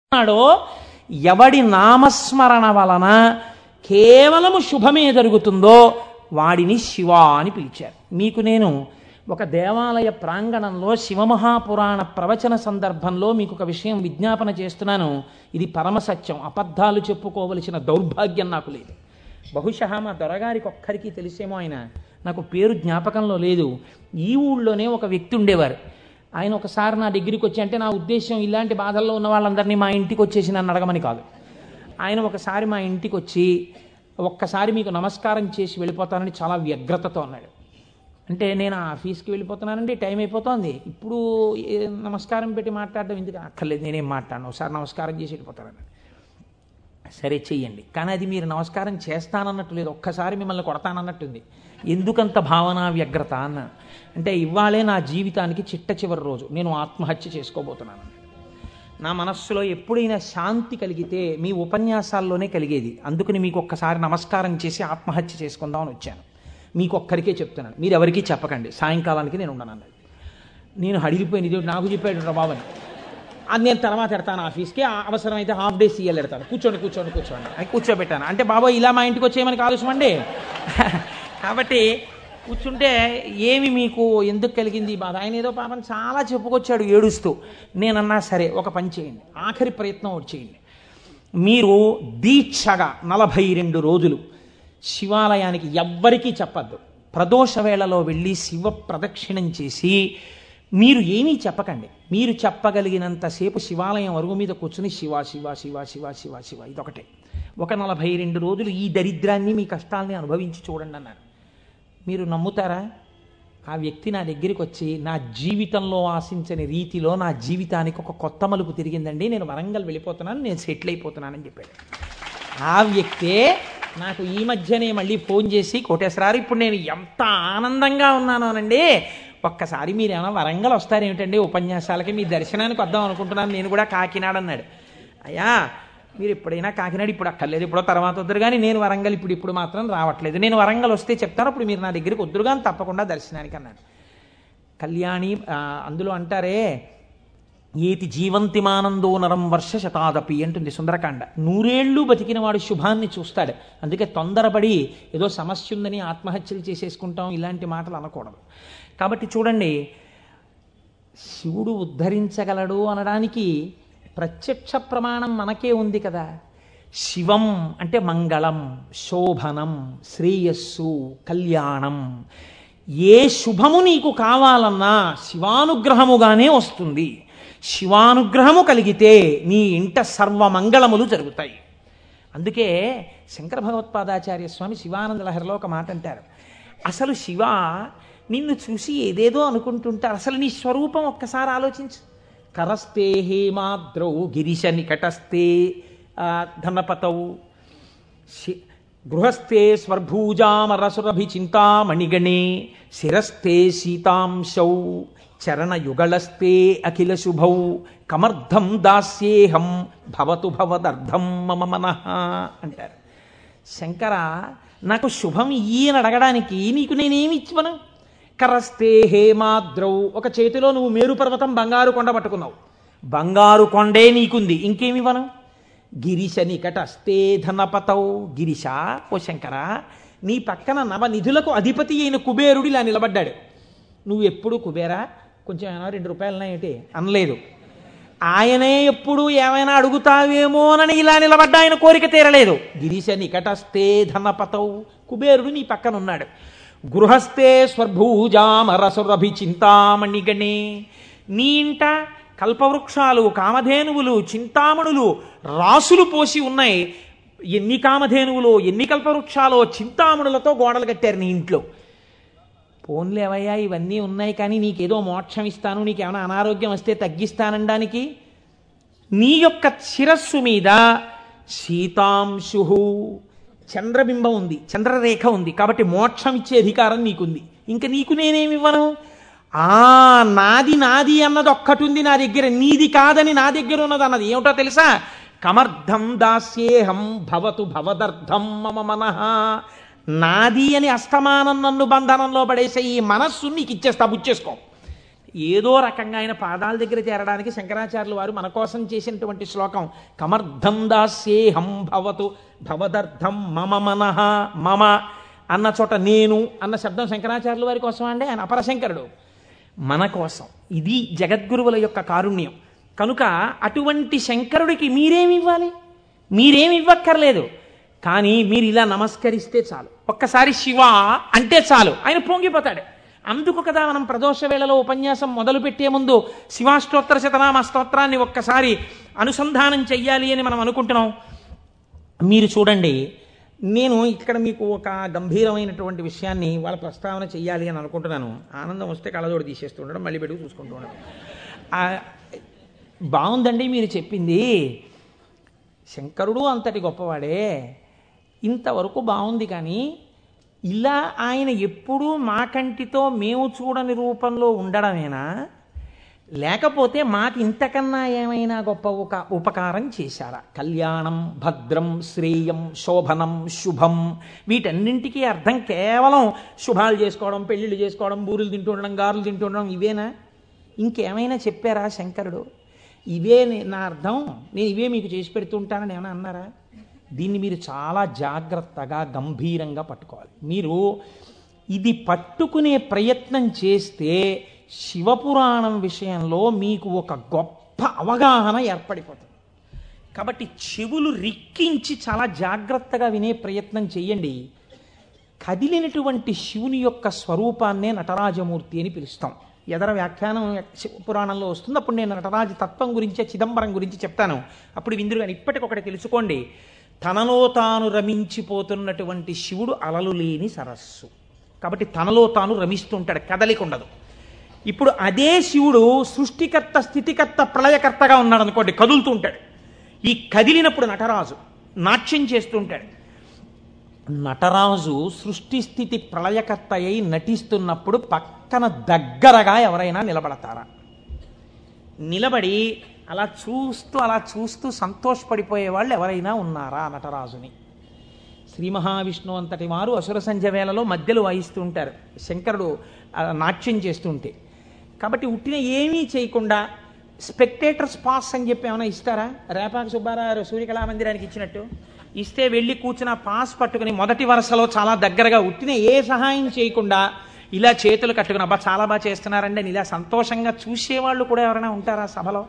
ఉన్నాడో ఎవడి నామస్మరణ వలన కేవలము శుభమే జరుగుతుందో వాడిని శివ అని పిలిచారు మీకు నేను ఒక దేవాలయ ప్రాంగణంలో శివమహాపురాణ ప్రవచన సందర్భంలో మీకు ఒక విషయం విజ్ఞాపన చేస్తున్నాను ఇది పరమసత్యం అబద్ధాలు చెప్పుకోవలసిన దౌర్భాగ్యం నాకు లేదు బహుశా మా దొరగారికి ఒక్కరికి తెలిసేమో ఆయన నాకు పేరు జ్ఞాపకంలో లేదు ఈ ఊళ్ళోనే ఒక వ్యక్తి ఉండేవారు ఆయన ఒకసారి నా దగ్గరికి వచ్చి అంటే నా ఉద్దేశం ఇలాంటి బాధల్లో ఉన్న వాళ్ళందరినీ మా ఇంటికి వచ్చేసి నన్ను అడగమని కాదు ఆయన ఒకసారి మా ఇంటికి వచ్చి ఒక్కసారి మీకు నమస్కారం చేసి వెళ్ళిపోతానని చాలా వ్యగ్రతతో అన్నాడు అంటే నేను ఆఫీస్కి వెళ్ళిపోతున్నానండి టైం అయిపోతుంది ఇప్పుడు ఏ నమస్కారం పెట్టి మాట్లాడడం ఎందుకు అక్కర్లేదు నేనేం మాట్లాడను ఒకసారి నమస్కారం చేసి వెళ్ళిపోతానని సరే చెయ్యండి కానీ అది మీరు నమస్కారం చేస్తానన్నట్టు లేదు ఒక్కసారి మిమ్మల్ని కొడతానన్నట్టుంది ఎందుకంత భావన వ్యగ్రత అన్న అంటే ఇవాళే నా జీవితానికి చిట్ట చివరి రోజు నేను ఆత్మహత్య చేసుకోబోతున్నాను నా మనస్సులో ఎప్పుడైనా శాంతి కలిగితే మీ ఉపన్యాసాల్లోనే కలిగేది అందుకని మీకు ఒక్కసారి నమస్కారం చేసి ఆత్మహత్య చేసుకుందామని వచ్చాను మీకు ఒక్కరికే చెప్తున్నాను మీరు ఎవరికీ చెప్పకండి సాయంకాలానికి నేను ఉండను అన్నది నేను హడిలిపోయిన ఇది నాకు చెప్పాడు రా బాబని అది నేను తర్వాత ఎడతాను ఆఫీస్కి ఆ అవసరమైతే హాఫ్ డే సీఎల్ ఎడతాను కూర్చోండి కూర్చోండి కూర్చోండి అని కూర్చోబెట్టాను అంటే బాబాయ్ ఇలా మా ఇంటికి వచ్చేయమని ఆలోచన అండి కాబట్టి కూర్చుంటే ఏమి మీకు ఎందుకు కలిగింది ఈ బాధ ఆయన ఏదో పాపం చాలా చెప్పుకొచ్చాడు ఏడుస్తూ నేనన్నా సరే ఒక పని చేయండి ఆఖరి ప్రయత్నం ఒకటి చేయండి మీరు దీక్షగా నలభై రెండు రోజులు శివాలయానికి ఎవ్వరికీ చెప్పద్దు ప్రదోష వేళలో వెళ్ళి శివ ప్రదక్షిణం చేసి మీరు ఏమీ చెప్పకండి మీరు చెప్పగలిగినంతసేపు శివాలయం అరుగు మీద కూర్చుని శివ శివ శివ శివ శివ శివ ఇదొకటే ఒక నలభై రెండు రోజులు ఈ దరిద్రాన్ని మీ కష్టాల్ని అనుభవించి చూడండి అన్నారు మీరు నమ్ముతారా ఆ వ్యక్తి నా దగ్గరికి వచ్చి నా జీవితంలో ఆశించని రీతిలో నా జీవితానికి ఒక కొత్త మలుపు తిరిగిందండి నేను వరంగల్ వెళ్ళిపోతున్నాను నేను సెటిల్ అయిపోతున్నానని చెప్పాడు ఆ వ్యక్తే నాకు ఈ మధ్యనే మళ్ళీ ఫోన్ చేసి కోటేశ్వరారు ఇప్పుడు నేను ఎంత ఆనందంగా ఉన్నానోనండి ఒక్కసారి మీరు ఏమైనా వరంగల్ వస్తారేమిటండి ఉపన్యాసాలకి మీ దర్శనానికి వద్దాం అనుకుంటున్నాను నేను కూడా కాకినాడ అన్నాడు అయ్యా మీరు ఎప్పుడైనా కాకినాడ ఇప్పుడు అక్కర్లేదు ఇప్పుడు తర్వాత వద్దరు కానీ నేను వరంగల్ ఇప్పుడు ఇప్పుడు మాత్రం రావట్లేదు నేను వరంగల్ వస్తే చెప్తాను అప్పుడు మీరు నా దగ్గరికి వద్దురు కానీ తప్పకుండా దర్శనానికి అన్నాడు కళ్యాణి ఆ, అందులో అంటారే ఏతి జీవంతిమానందో నరం వర్ష శతాదపి అంటుంది సుందరకాండ నూరేళ్లు బతికిన వాడు శుభాన్ని చూస్తాడు అందుకే తొందరపడి ఏదో సమస్య ఉందని ఆత్మహత్యలు చేసేసుకుంటాం ఇలాంటి మాటలు అనకూడదు కాబట్టి చూడండి శివుడు ఉద్ధరించగలడు అనడానికి ప్రత్యక్ష ప్రమాణం మనకే ఉంది కదా శివం అంటే మంగళం శోభనం శ్రేయస్సు కళ్యాణం ఏ శుభము నీకు కావాలన్నా శివానుగ్రహముగానే వస్తుంది శివానుగ్రహము కలిగితే నీ ఇంట సర్వమంగళములు జరుగుతాయి అందుకే శంకర భగవత్పాదాచార్య స్వామి శివానంద లహరిలో ఒక మాట అంటారు అసలు శివ నిన్ను చూసి ఏదేదో అనుకుంటుంటారు అసలు నీ స్వరూపం ఒక్కసారి ఆలోచించు కరస్తే హేమాద్రౌ గిరిశ నికటస్తే ఆ, ధనపతౌ శి- గృహస్థే స్వర్భూజామరసురభి చింతామణిగణే శిరస్థే సీతాంశౌ చరణయుగళస్తే అఖిల శుభౌ కమర్థం దాస్యేహం భవతు భవదర్థం మమ మనః అంటారు శంకర నాకు శుభం ఇయ్యని అడగడానికి నీకు నేనేమి ఇచ్చివను కరస్తే హేమాద్రౌ ఒక చేతిలో నువ్వు మేరు పర్వతం బంగారు కొండ పట్టుకున్నావు బంగారు కొండే నీకుంది ఇంకేమివ్వను గిరిశ నికటస్తే ధనపతౌ గిరిశ ఓ శంకర నీ పక్కన నవనిధులకు అధిపతి అయిన కుబేరుడు ఇలా నిలబడ్డాడు నువ్వు ఎప్పుడు కుబేరా కొంచెం ఏమైనా రెండు రూపాయలు ఏంటి అనలేదు ఆయనే ఎప్పుడు ఏమైనా అడుగుతావేమోనని ఇలా నిలబడ్డా ఆయన కోరిక తీరలేదు గిరిశ నికటస్తే ధనపతౌ కుబేరుడు నీ పక్కన ఉన్నాడు గృహస్థే స్వర్భూజామరసురభి చింతామణిగణే నీ ఇంట కల్పవృక్షాలు కామధేనువులు చింతామణులు రాసులు పోసి ఉన్నాయి ఎన్ని కామధేనువులు ఎన్ని కల్పవృక్షాలో చింతామణులతో గోడలు కట్టారు నీ ఇంట్లో పోన్లేవయ్యా ఇవన్నీ ఉన్నాయి కానీ నీకేదో మోక్షం ఇస్తాను నీకేమైనా అనారోగ్యం వస్తే తగ్గిస్తానడానికి నీ యొక్క శిరస్సు మీద సీతాంశు చంద్రబింబం ఉంది చంద్రరేఖ ఉంది కాబట్టి మోక్షం ఇచ్చే అధికారం నీకుంది ఇంకా నీకు నేనేమి ఇవ్వను ఆ నాది నాది అన్నది ఒక్కటి ఉంది నా దగ్గర నీది కాదని నా దగ్గర ఉన్నది అన్నది ఏమిటో తెలుసా కమర్థం దాస్యేహం భవతు భవదర్థం మమ మనః నాది అని అస్తమానం నన్ను బంధనంలో పడేసే ఈ మనస్సు నీకు ఇచ్చేస్తా బుచ్చేసుకో ఏదో రకంగా ఆయన పాదాల దగ్గర చేరడానికి శంకరాచార్యులు వారు మన కోసం చేసినటువంటి శ్లోకం కమర్థం దాస్యేహం భవతు భవదర్థం మమ మనః మమ అన్న చోట నేను అన్న శబ్దం శంకరాచార్యుల వారి కోసం అండి ఆయన అపరశంకరుడు మన కోసం ఇది జగద్గురువుల యొక్క కారుణ్యం కనుక అటువంటి శంకరుడికి మీరేమి ఇవ్వాలి మీరేమి ఇవ్వక్కర్లేదు కానీ మీరు ఇలా నమస్కరిస్తే చాలు ఒక్కసారి శివ అంటే చాలు ఆయన పొంగిపోతాడు అందుకు కదా మనం ప్రదోష వేళలో ఉపన్యాసం మొదలు పెట్టే ముందు శివాష్టోత్తర శతనామ స్తోత్రాన్ని ఒక్కసారి అనుసంధానం చెయ్యాలి అని మనం అనుకుంటున్నాం మీరు చూడండి నేను ఇక్కడ మీకు ఒక గంభీరమైనటువంటి విషయాన్ని వాళ్ళ ప్రస్తావన చెయ్యాలి అని అనుకుంటున్నాను ఆనందం వస్తే కళ్ళజోడు తీసేస్తూ ఉండడం మళ్ళీ పెట్టుకు చూసుకుంటూ ఉండడం ఆ, బాగుందండి మీరు చెప్పింది శంకరుడు అంతటి గొప్పవాడే ఇంతవరకు బాగుంది కానీ ఇలా ఆయన ఎప్పుడూ మా కంటితో మేము చూడని రూపంలో ఉండడమేనా లేకపోతే మాకు ఇంతకన్నా ఏమైనా గొప్ప ఒక ఉపకారం చేశారా కళ్యాణం భద్రం శ్రేయం శోభనం శుభం వీటన్నింటికీ అర్థం కేవలం శుభాలు చేసుకోవడం పెళ్ళిళ్ళు చేసుకోవడం బూరులు తింటూ ఉండడం గారులు తింటూ ఉండడం ఇవేనా ఇంకేమైనా చెప్పారా శంకరుడు ఇవే నే- నా అర్థం నేను ఇవే మీకు చేసి పెడుతుంటానని ఏమైనా అన్నారా దీన్ని మీరు చాలా జాగ్రత్తగా గంభీరంగా పట్టుకోవాలి మీరు ఇది పట్టుకునే ప్రయత్నం చేస్తే శివపురాణం విషయంలో మీకు ఒక గొప్ప అవగాహన ఏర్పడిపోతుంది కాబట్టి చెవులు రిక్కించి చాలా జాగ్రత్తగా వినే ప్రయత్నం చేయండి కదిలినటువంటి శివుని యొక్క స్వరూపాన్నే నటరాజమూర్తి అని పిలుస్తాం ఎదర వ్యాఖ్యానం పురాణంలో వస్తుంది అప్పుడు నేను నటరాజ తత్వం గురించి చిదంబరం గురించి చెప్తాను అప్పుడు విందురు కానీ ఇప్పటికొకటి తెలుసుకోండి తనలో తాను రమించిపోతున్నటువంటి శివుడు అలలు లేని సరస్సు కాబట్టి తనలో తాను రమిస్తుంటాడు కదలిక ఉండదు ఇప్పుడు అదే శివుడు సృష్టికర్త స్థితికర్త ప్రళయకర్తగా ఉన్నాడు అనుకోండి కదులుతూ ఉంటాడు ఈ కదిలినప్పుడు నటరాజు నాట్యం చేస్తుంటాడు నటరాజు సృష్టి స్థితి ప్రళయకర్త అయి నటిస్తున్నప్పుడు పక్కన దగ్గరగా ఎవరైనా నిలబడతారా నిలబడి అలా చూస్తూ అలా చూస్తూ సంతోషపడిపోయే వాళ్ళు ఎవరైనా ఉన్నారా నటరాజుని శ్రీ మహావిష్ణువు అంతటి వారు అసుర సంధ్య వేళలో మధ్యలో వాయిస్తూ ఉంటారు శంకరుడు ఆ, నాట్యం చేస్తుంటే కాబట్టి ఉట్టిన ఏమీ చేయకుండా స్పెక్టేటర్స్ పాస్ అని చెప్పి ఏమైనా ఇస్తారా రేపాక సుబ్బారావు సూర్యకళా మందిరానికి ఇచ్చినట్టు ఇస్తే వెళ్ళి కూర్చున్న పాస్ పట్టుకుని మొదటి వరుసలో చాలా దగ్గరగా ఉట్టిన ఏ సహాయం చేయకుండా ఇలా చేతులు కట్టుకుని అబ్బా చాలా బాగా చేస్తున్నారండి అని ఇలా సంతోషంగా చూసేవాళ్ళు కూడా ఎవరైనా ఉంటారా సభలో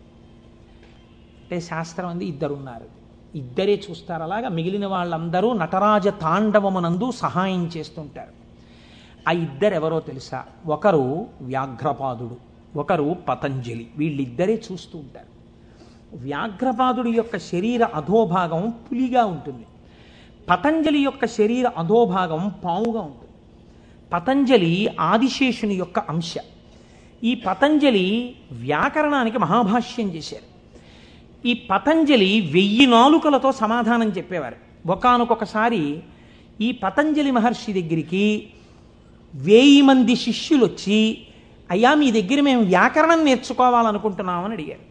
అంటే శాస్త్రం అంది ఇద్దరు ఉన్నారు ఇద్దరే చూస్తారు అలాగా మిగిలిన వాళ్ళందరూ నటరాజ తాండవమునందు సహాయం చేస్తుంటారు ఆ ఇద్దరు ఎవరో తెలుసా ఒకరు వ్యాఘ్రపాదుడు ఒకరు పతంజలి వీళ్ళిద్దరే చూస్తూ ఉంటారు వ్యాఘ్రపాదుడి యొక్క శరీర అధోభాగం పులిగా ఉంటుంది పతంజలి యొక్క శరీర అధోభాగం పావుగా ఉంటుంది పతంజలి ఆదిశేషుని యొక్క అంశ ఈ పతంజలి వ్యాకరణానికి మహాభాష్యం చేశారు ఈ పతంజలి వెయ్యి నాలుకలతో సమాధానం చెప్పేవారు ఒకానొకొకసారి ఈ పతంజలి మహర్షి దగ్గరికి వేయి మంది శిష్యులు వచ్చి అయ్యా మీ దగ్గర మేము వ్యాకరణం నేర్చుకోవాలనుకుంటున్నామని అడిగారు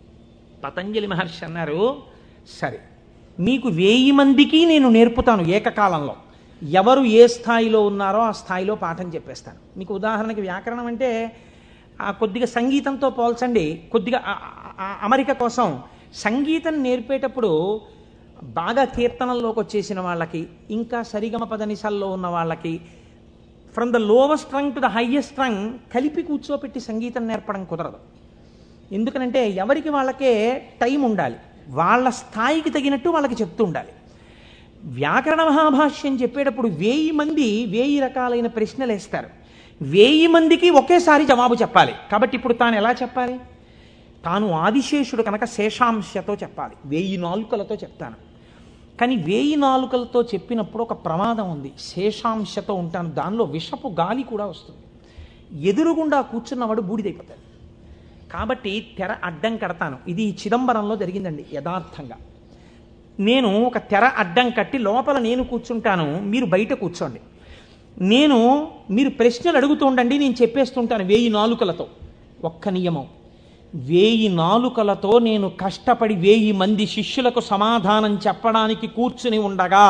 పతంజలి మహర్షి అన్నారు సరే మీకు వేయి మందికి నేను నేర్పుతాను ఏకకాలంలో ఎవరు ఏ స్థాయిలో ఉన్నారో ఆ స్థాయిలో పాఠం చెప్పేస్తాను మీకు ఉదాహరణకి వ్యాకరణం అంటే ఆ కొద్దిగా సంగీతంతో పోల్చండి కొద్దిగా ఆ- ఆ- అమరిక కోసం సంగీతం నేర్పేటప్పుడు బాగా కీర్తనల్లోకి వచ్చేసిన వాళ్ళకి ఇంకా సరిగమ పదనిసల్లో ఉన్న వాళ్ళకి from the lowest string to the highest string కలిపి కూర్చోపెట్టి సంగీతం నేర్పడం కుదరదు ఎందుకనంటే ఎవరికి వాళ్ళకే టైం ఉండాలి వాళ్ళ స్థాయికి తగినట్టు వాళ్ళకి చెప్తూ ఉండాలి వ్యాకరణ మహాభాష్యం చెప్పేటప్పుడు వేయి మంది వేయి రకాలైన ప్రశ్నలు వేస్తారు వేయి మందికి ఒకేసారి జవాబు చెప్పాలి కాబట్టి ఇప్పుడు తాను ఎలా చెప్పాలి తాను ఆదిశేషుడు కనుక శేషాంశతో చెప్పాలి వేయి నాలుకలతో చెప్తాను కానీ వేయి నాలుకలతో చెప్పినప్పుడు ఒక ప్రమాదం ఉంది శేషాంశతో ఉంటాను దానిలో విషపు గాలి కూడా వస్తుంది ఎదురుగుండా కూర్చున్నవాడు బూడిదైపోతాడు కాబట్టి తెర అడ్డం కడతాను ఇది చిదంబరంలో జరిగిందండి యథార్థంగా నేను ఒక తెర అడ్డం కట్టి లోపల నేను కూర్చుంటాను మీరు బయట కూర్చోండి నేను మీరు ప్రశ్నలు అడుగుతూ ఉండండి నేను చెప్పేస్తుంటాను వేయి నాలుకలతో ఒక్క నియమం వేయి నాలుకలతో నేను కష్టపడి వేయి మంది శిష్యులకు సమాధానం చెప్పడానికి కూర్చుని ఉండగా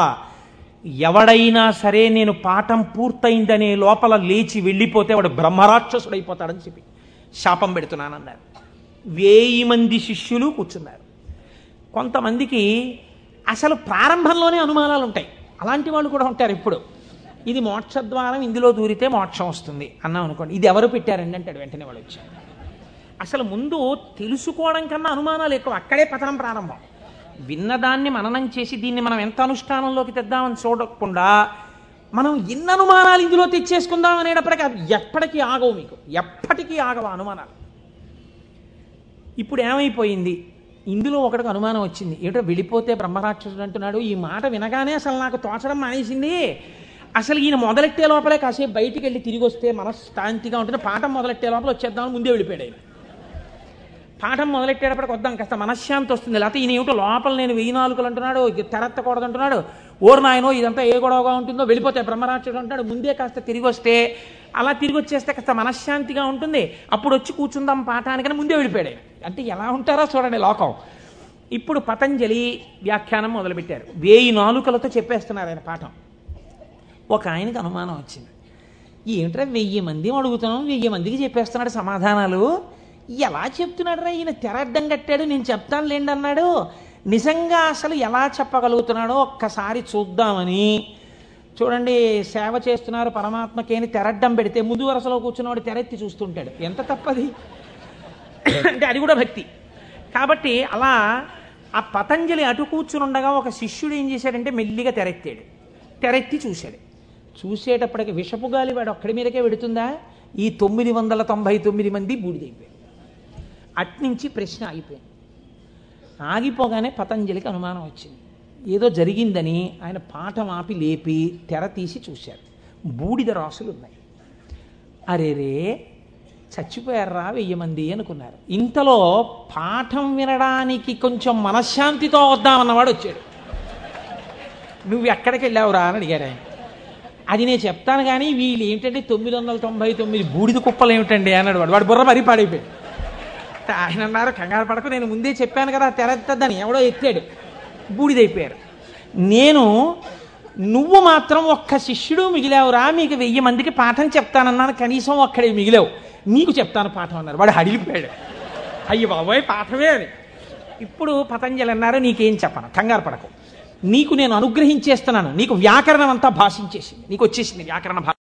ఎవడైనా సరే నేను పాఠం పూర్తయిందనే లోపల లేచి వెళ్ళిపోతే వాడు బ్రహ్మరాక్షసుడైపోతాడని చెప్పి శాపం పెడుతున్నానన్నారు వేయి మంది శిష్యులు కూర్చున్నారు కొంతమందికి అసలు ప్రారంభంలోనే అనుమానాలు ఉంటాయి అలాంటి వాళ్ళు కూడా ఉంటారు ఇప్పుడు ఇది మోక్షద్వారం ఇందులో దూరితే మోక్షం వస్తుంది అన్నాం అనుకోండి ఇది ఎవరు పెట్టారండి అంటాడు వెంటనే వాళ్ళు వచ్చారు అసలు ముందు తెలుసుకోవడం కన్నా అనుమానాలు ఎక్కువ అక్కడే పతనం ప్రారంభం విన్నదాన్ని మననం చేసి దీన్ని మనం ఎంత అనుష్ఠానంలోకి తెద్దామని చూడకుండా మనం ఎన్ని అనుమానాలు ఇందులో తెచ్చేసుకుందాం అనేటప్పటికీ అవి ఎప్పటికీ ఆగవు మీకు ఎప్పటికీ ఆగవు ఆ అనుమానాలు ఇప్పుడు ఏమైపోయింది ఇందులో ఒకటికి అనుమానం వచ్చింది ఏమిటో వెళ్ళిపోతే బ్రహ్మరాక్షసుడు అంటున్నాడు ఈ మాట వినగానే అసలు నాకు తోచడం మానేసింది అసలు ఈయన మొదలెట్టే లోపలే కాసేపు బయటికి వెళ్ళి తిరిగి వస్తే మనశ్శాంతిగా ఉంటుంది పాఠం మొదలెట్టే లోపల వచ్చేద్దామని ముందే వెళ్ళిపోయాడు ఆయన పాఠం మొదలెట్టేటప్పటికి వద్దాం కాస్త మనశ్శాంతి వస్తుంది లేకపోతే ఈయన ఏమిటో లోపల నేను వెయ్యి నాలుగులు అంటున్నాడు తెరత్తకూడదు అంటున్నాడు ఓరు నాయనో ఇదంతా ఏ గొడవగా ఉంటుందో వెళ్ళిపోతే బ్రహ్మరాక్షసుడు అంటాడు ముందే కాస్త తిరిగి వస్తే అలా తిరిగి వచ్చేస్తే కాస్త మనశ్శాంతిగా ఉంటుంది అప్పుడు వచ్చి కూర్చుందాం పాఠానికని ముందే వెళ్ళిపోయాడు ఆయన. అంటే ఎలా ఉంటారో చూడండి లోకం ఇప్పుడు పతంజలి వ్యాఖ్యానం మొదలుపెట్టారు వేయి నాలుకలతో చెప్పేస్తున్నారు ఆయన పాఠం ఒక ఆయనకు అనుమానం వచ్చింది ఏమిట్రా వెయ్యి మంది అడుగుతున్నాం వెయ్యి మందికి చెప్పేస్తున్నాడు సమాధానాలు ఎలా చెప్తున్నాడు ఈయన తెరడ్డం కట్టాడు నేను చెప్తాను లేండి అన్నాడు నిజంగా అసలు ఎలా చెప్పగలుగుతున్నాడో ఒక్కసారి చూద్దామని చూడండి సేవ చేస్తున్నారు పరమాత్మకి అని తెరడ్డం పెడితే ముందు వరుసలో కూర్చున్నవాడు తెరెత్తి చూస్తుంటాడు ఎంత తప్పది అంటే అది కూడా భక్తి కాబట్టి అలా ఆ పతంజలి అటు కూర్చుని ఉండగా ఒక శిష్యుడు ఏం చేశాడంటే మెల్లిగా తెరెత్తాడు తెరెత్తి చూశాడు చూసేటప్పటికి విషపు గాలి వాడు ఒక్కడి మీదకే పెడుతుందా ఈ తొమ్మిది వందల తొంభై తొమ్మిది మంది బూడిదైపోయారు అట్నుంచి ప్రశ్న ఆగిపోయింది ఆగిపోగానే పతంజలికి అనుమానం వచ్చింది ఏదో జరిగిందని ఆయన పాఠం ఆపి లేపి తెర తీసి చూశారు బూడిద రాసులు ఉన్నాయి అరేరే చచ్చిపోయారా వెయ్యి మంది అనుకున్నారు ఇంతలో పాఠం వినడానికి కొంచెం మనశ్శాంతితో వద్దామన్నవాడు వచ్చాడు నువ్వు ఎక్కడికి వెళ్ళావురా అని అడిగాడు ఆయన అది నేను చెప్తాను కానీ వీళ్ళు ఏంటంటే తొమ్మిది వందల తొంభై తొమ్మిది బూడిద కుప్పలు ఏమిటండి అన్నాడు వాడు వాడు బుర్ర మరీ పాడైపోయాడు అంటే ఆయన అన్నారు కంగారు పడకు నేను ముందే చెప్పాను కదా తెరెత్తద్దని ఎవడో ఎత్తాడు బూడిదైపోయారు నేను నువ్వు మాత్రం ఒక్క శిష్యుడు మిగిలావురా మీకు వెయ్యి మందికి పాఠం చెప్తానన్నాను కనీసం ఒక్కడే మిగిలావు నీకు చెప్తాను పాఠం అన్నారు వాడు హడిలిపోయాడు అయ్యి బాబోయ్ పాఠమే అని ఇప్పుడు పతంజలి అన్నారు నీకేం చెప్పను కంగారు పడకు నీకు నేను అనుగ్రహించేస్తున్నాను నీకు వ్యాకరణం అంతా భాషించేసింది నీకు వచ్చేసింది వ్యాకరణ భాష